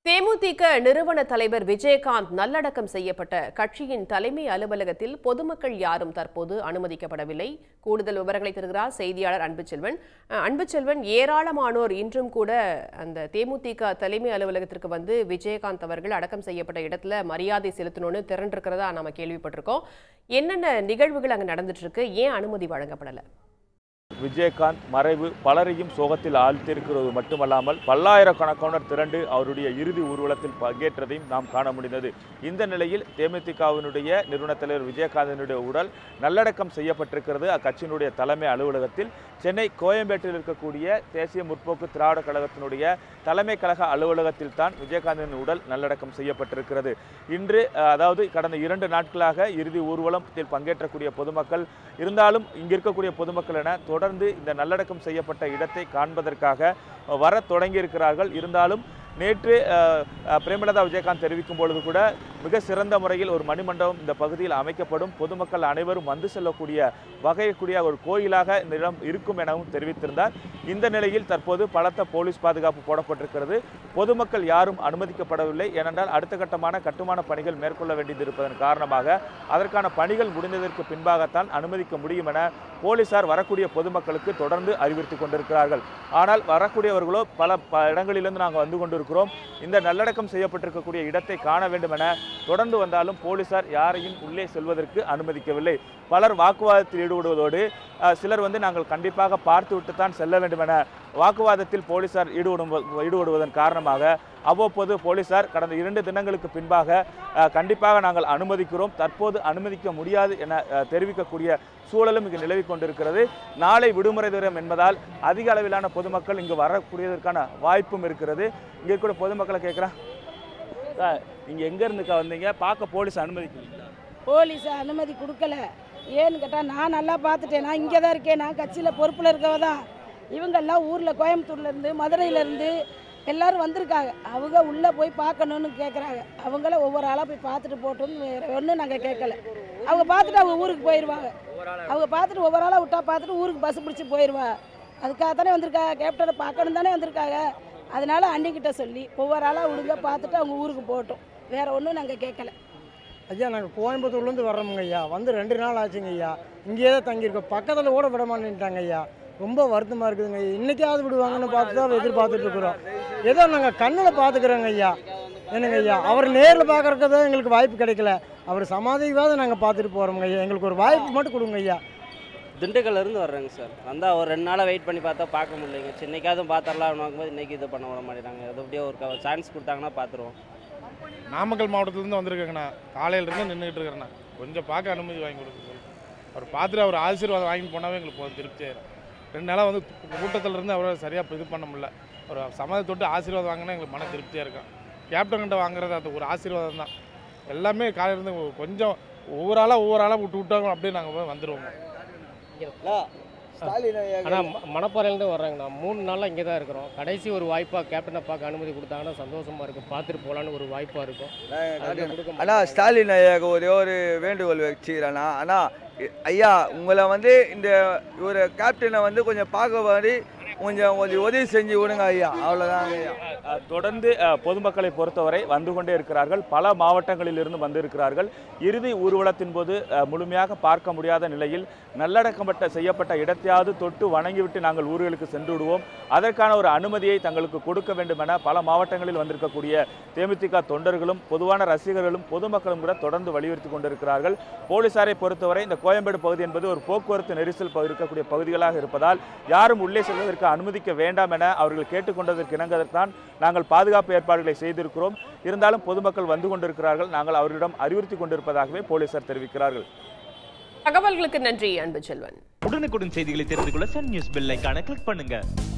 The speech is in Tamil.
தேமுதிக நிறுவன தலைவர் விஜயகாந்த் நல்லடக்கம் செய்யப்பட்ட கட்சியின் தலைமை அலுவலகத்தில் பொதுமக்கள் யாரும் தற்போது அனுமதிக்கப்படவில்லை கூடுதல் விவரங்களை தருகிறார் செய்தியாளர் அன்புச்செல்வன் அஹ், அன்புச்செல்வன் ஏராளமானோர் இன்றும் கூட அந்த தேமுதிக தலைமை அலுவலகத்திற்கு வந்து விஜயகாந்த் அவர்கள் அடக்கம் செய்யப்பட்ட இடத்துல மரியாதை செலுத்தணும்னு திரண்டிருக்கிறதா நாம கேள்விப்பட்டிருக்கோம் என்னென்ன நிகழ்வுகள் அங்க நடந்துட்டு இருக்கு ஏன் அனுமதி வழங்கப்படலை விஜயகாந்த் மறைவு பலரையும் சோகத்தில் ஆழ்த்தியிருக்கிறது மட்டுமல்லாமல் பல்லாயிரக்கணக்கானோர் திரண்டு அவருடைய இறுதி ஊர்வலத்தில் பங்கேற்றதையும் நாம் காண முடிந்தது இந்த நிலையில் தேமுதிகவினுடைய நிறுவனத் தலைவர் விஜயகாந்தினுடைய உடல் நல்லடக்கம் செய்யப்பட்டிருக்கிறது அக்கட்சியினுடைய தலைமை அலுவலகத்தில் சென்னை கோயம்பேட்டில் இருக்கக்கூடிய தேசிய முற்போக்கு திராவிட கழகத்தினுடைய தலைமை கழக அலுவலகத்தில் தான் விஜயகாந்தின் உடல் நல்லடக்கம் செய்யப்பட்டிருக்கிறது இன்று அஹ், அதாவது கடந்த இரண்டு நாட்களாக இறுதி ஊர்வலத்தில் பங்கேற்றக்கூடிய பொதுமக்கள் இருந்தாலும் இங்க இருக்கக்கூடிய பொதுமக்கள் என தொடர்ந்து இந்த நல்லடக்கம் செய்யப்பட்ட இடத்தை காண்பதற்காக அஹ், வரத் தொடங்கியிருக்கிறார்கள் இருந்தாலும் நேற்று அஹ், அஹ், பிரேமலதா விஜயகாந்த் தெரிவிக்கும் பொழுது கூட மிக சிறந்த முறையில் ஒரு மணிமண்டபம் இந்த பகுதியில் அமைக்கப்படும் பொதுமக்கள் அனைவரும் வந்து செல்லக்கூடிய வகையக்கூடிய ஒரு கோயிலாக இந்த இடம் இருக்கும் எனவும் தெரிவித்திருந்தார் இந்த நிலையில் தற்போது பலத்த போலீஸ் பாதுகாப்பு போடப்பட்டிருக்கிறது பொதுமக்கள் யாரும் அனுமதிக்கப்படவில்லை ஏனென்றால் அடுத்த கட்டமான கட்டுமான பணிகள் மேற்கொள்ள வேண்டியது இருப்பதன் காரணமாக அதற்கான பணிகள் முடிந்ததற்கு பின்பாகத்தான் அனுமதிக்க முடியும் என போலீசார் வரக்கூடிய பொதுமக்களுக்கு தொடர்ந்து அறிவுறுத்தி கொண்டிருக்கிறார்கள் ஆனால் வரக்கூடியவர்களோ பல ப இடங்களிலிருந்து நாங்கள் வந்து கொண்டிருக்கிறோம் இந்த நல்லடக்கம் செய்யப்பட்டிருக்கக்கூடிய இடத்தை காண வேண்டும் என தொடர்ந்து வந்தாலும் போலீசார் யாரையும் உள்ளே செல்வதற்கு அனுமதிக்கவில்லை பலர் வாக்குவாதத்தில் ஈடுபடுவதோடு அஹ், சிலர் வந்து நாங்கள் கண்டிப்பாக பார்த்துவிட்டு தான் செல்ல வேண்டும் என வாக்குவாதத்தில் போலீசார் ஈடுபடும் ஈடுபடுவதன் காரணமாக அவ்வப்போது போலீசார் கடந்த இரண்டு தினங்களுக்கு பின்பாக அஹ், கண்டிப்பாக நாங்கள் அனுமதிக்கிறோம் தற்போது அனுமதிக்க முடியாது என அஹ், தெரிவிக்கக்கூடிய சூழலும் இங்கு நிலவிக் கொண்டிருக்கிறது நாளை விடுமுறை தினம் என்பதால் அதிக அளவிலான பொதுமக்கள் இங்கு வரக்கூடியதற்கான வாய்ப்பும் இருக்கிறது இங்கே கூட பொதுமக்களை கேட்குறேன் சார் நீங்கள் எங்கேருந்துக்கா வந்தீங்க பார்க்க போலீஸ் அனுமதிக்கிறீங்களா போலீஸ் அனுமதி கொடுக்கல ஏன்னு கேட்டால் நான் நல்லா பார்த்துட்டேன் நான் இங்கே தான் இருக்கேன் நான் கட்சியில் பொறுப்பில் இருக்கவ தான் இவங்கெல்லாம் ஊரில் கோயம்புத்தூர்லேருந்து மதுரையிலேருந்து எல்லாரும் வந்திருக்காங்க அவங்க உள்ளே போய் பார்க்கணுன்னு கேட்குறாங்க அவங்கள ஒவ்வொரு ஆளாக போய் பார்த்துட்டு போட்டோம்னு வேறு ஒன்றும் நாங்கள் கேட்கல அவங்க பார்த்துட்டு அவங்க ஊருக்கு போயிடுவாங்க அவங்க பார்த்துட்டு ஒவ்வொரு ஆளாக விட்டா பார்த்துட்டு ஊருக்கு பஸ் பிடிச்சி போயிடுவா அதுக்காக தானே வந்திருக்காங்க கேப்டனை பார்க்கணும் தானே வந்திருக்காங்க அதனால அன்னிக்கிட்ட சொல்லி ஒவ்வொரு ஆளாக விடுங்க பார்த்துட்டு அவங்க ஊருக்கு போகட்டும் வேறு ஒன்றும் நாங்கள் கேட்கல ஐயா நாங்கள் கோயம்புத்தூர்லேருந்து வர்றோமுங்க ஐயா வந்து ரெண்டு நாள் ஆச்சுங்க ஐயா இங்கேயே தான் தங்கியிருக்கோம் பக்கத்தில் கூட விட மாட்டேன்ட்டாங்க ஐயா ரொம்ப வருத்தமாக இருக்குதுங்க ஐயா இன்றைக்காவது விடுவாங்கன்னு பார்த்து தான் எதிர்பார்த்துட்டு இருக்கிறோம் ஏதோ நாங்கள் கண்ணில் பார்த்துக்குறோங்க ஐயா என்னங்க ஐயா அவர் நேரில் பார்க்குறக்கு தான் எங்களுக்கு வாய்ப்பு கிடைக்கல அவர் சமாதிவாத நாங்கள் பார்த்துட்டு போகிறோமுங்க ஐயா எங்களுக்கு ஒரு வாய்ப்பு மட்டும் கொடுங்க ஐயா திண்டுக்கல்ல இருந்து வர்றேங்க சார் வந்தால் ஒரு ரெண்டு நாளாக வெயிட் பண்ணி பார்த்தா பார்க்க முடியலைங்க சின்னைக்காவது பார்த்துடலாம் பார்க்கும்போது இன்றைக்கி இது பண்ண விட மாட்டேறாங்க அது அப்படியே ஒரு சான்ஸ் கொடுத்தாங்கன்னா பார்த்துருவோம் நாமக்கல் மாவட்டத்துலேருந்து வந்திருக்கேங்கண்ணா காலையிலேருந்து நின்றுக்கிட்டு இருக்கிறேண்ணா கொஞ்சம் பார்க்க அனுமதி வாங்கி கொடுக்க சொல்லு அவர் பார்த்துட்டு அவர் ஆசீர்வாதம் வாங்கி போனாவே எங்களுக்கு போதும் திருப்தி ஆயிரும் ரெண்டு நாளாக வந்து கூட்டத்தில் இருந்து அவரை சரியாக இது பண்ண முடியல ஒரு சம்மதம் தொட்டு ஆசீர்வாதம் வாங்கினா எங்களுக்கு மன திருப்தியாக இருக்கும் கேப்டன் கிட்ட வாங்குறது அது ஒரு ஆசீர்வாதம் தான் எல்லாமே காலையிலேருந்து கொஞ்சம் ஒவ்வொரு ஆளாக ஒவ்வொரு ஆளாக விட்டு விட்டாங்க அப்படியே நாங்கள் போய் வந்துடுவோம் ஆனால் மணப்பாறையிலேருந்து வர்றாங்கண்ணா மூணு நாளாக இங்கே தான் இருக்கிறோம் கடைசி ஒரு வாய்ப்பாக கேப்டனை பார்க்க அனுமதி கொடுத்தாங்கன்னா சந்தோஷமாக இருக்கும் பார்த்துட்டு போகலான்னு ஒரு வாய்ப்பாக இருக்கும் அது கொடுக்க அண்ணா மாட்டாங்க. ஸ்டாலின் ஐயாவுக்கு ஒரே ஒரு வேண்டுகோள் வச்சுக்கிறேண்ணா அண்ணா இ- ஐயா உங்களை வந்து இந்த ஒரு கேப்டனை வந்து கொஞ்சம் பார்க்க மாதிரி கொஞ்சம் கொஞ்சம் உதவி செஞ்சு விடுங்க ஐயா அவ்வளோதாங்க ஐயா அஹ், தொடர்ந்து அஹ், பொதுமக்களை பொறுத்தவரை வந்து கொண்டே இருக்கிறார்கள் பல மாவட்டங்களில் இருந்து வந்திருக்கிறார்கள் இறுதி ஊர்வலத்தின் போது அஹ், முழுமையாக பார்க்க முடியாத நிலையில் நல்லடக்கப்பட்ட செய்யப்பட்ட இடத்தையாவது தொட்டு வணங்கிவிட்டு நாங்கள் ஊர்களுக்கு சென்று விடுவோம் அதற்கான ஒரு அனுமதியை தங்களுக்கு கொடுக்க வேண்டும் என பல மாவட்டங்களில் வந்திருக்கக்கூடிய தேமுதிக தொண்டர்களும் பொதுவான ரசிகர்களும் பொதுமக்களும் கூட தொடர்ந்து வலியுறுத்தி கொண்டிருக்கிறார்கள் போலீசாரை பொறுத்தவரை இந்த கோயம்பேடு பகுதி என்பது ஒரு போக்குவரத்து நெரிசல் பகு- இருக்கக்கூடிய பகுதிகளாக இருப்பதால் யாரும் உள்ளே செல்வதற்கு அனுமதிக்க வேண்டாம் என அவர்கள் கேட்டுக்கொண்டதற்கு இணங்கத்தான் நாங்கள் பாதுகாப்பு ஏற்பாடுகளை செய்திருக்கிறோம் இருந்தாலும் பொதுமக்கள் வந்து கொண்டிருக்கிறார்கள் நாங்கள் அவர்களிடம் அறிவுறுத்தி கொண்டிருப்பதாகவே போலீசார் தெரிவிக்கிறார்கள் தகவல்களுக்கு நன்றி அன்புச்செல்வன் உடனுக்குடன் செய்திகளை தெரிந்து கொள்ள சன் நியூஸ் பெல் ஐகானை கிளிக் பண்ணுங்க